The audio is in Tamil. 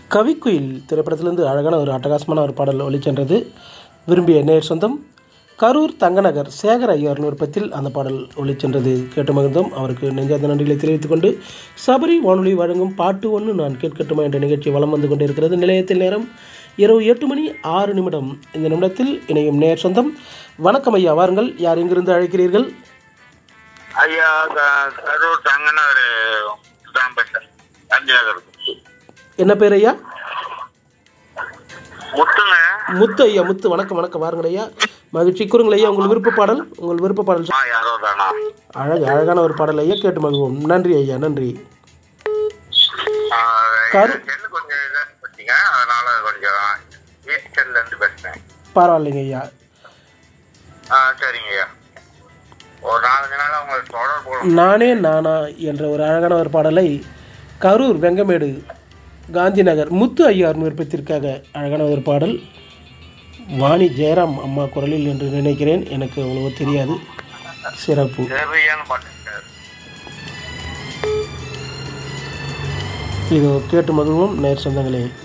கவிக்குயில் திரைப்படத்திலிருந்து அழகான ஒரு அட்டகாசமான ஒரு பாடல் ஒளிச்சென்றது விரும்பிய நேர் சொந்தம் கரூர் தங்கநகர் சேகர் ஐயர் விருப்பத்தில் அந்த பாடல் ஒளிச்சென்றது கேட்டு மகிழ்ந்தோம் அவருக்கு நெஞ்சார்ந்த நன்றிகளை தெரிவித்துக் கொண்டு சபரி வானொலி வழங்கும் பாட்டு ஒன்று நான் கேட்கட்டுமா என்ற நிகழ்ச்சி வலம் வந்து கொண்டிருக்கிறது நிலையத்தில் நேரம் இரவு எட்டு மணி ஆறு நிமிடம் இந்த நிமிடத்தில் இணையும் நேர் சொந்தம் வணக்கம் ஐயா வாருங்கள் யார் எங்கிருந்து அழைக்கிறீர்கள் ஐயா க- கரூர் தங்கநகர் தான் பேசுறேன் காந்தி நகர் என்ன பேர் ஐயா முத்துங்க முத்து ஐயா முத்து வணக்கம் வணக்கம் வாருங்கள் ஐயா மகிழ்ச்சி கூறுங்கள் ஐயா உங்கள் விருப்ப பாடல் உங்கள் விருப்ப பாடல் ஆ யாரோ தானா அழகு அழகான ஒரு பாடல் ஐயா கேட்டு மகிழ்வோம் நன்றி ஐயா நன்றி ஆ, கரு- செல்லு கொஞ்சம் இதாக போச்சுங்க அதனால கொஞ்சம் வீட்டுல இருந்து பேசுறேன் பரவாயில்லைங்க ஐயா ஆ சரிங்க ஐயா ஒரு நாலஞ்சு நாள் உங்களுக்கு தொடர் போடும் நானே நானா என்ற ஒரு அழகான ஒரு பாடலை கரூர் வெங்கமேடு காந்தி நகர் முத்து ஐயார் விருப்பத்திற்காக அழகான ஒரு பாடல் வாணி ஜெயராம் அம்மா குரலில் என்று நினைக்கிறேன் எனக்கு அவ்வளவு தெரியாது சிறப்பு சரியான பாட்டு சார் இதோ கேட்டு மகிழ்வோம் நேர் சொந்தங்களே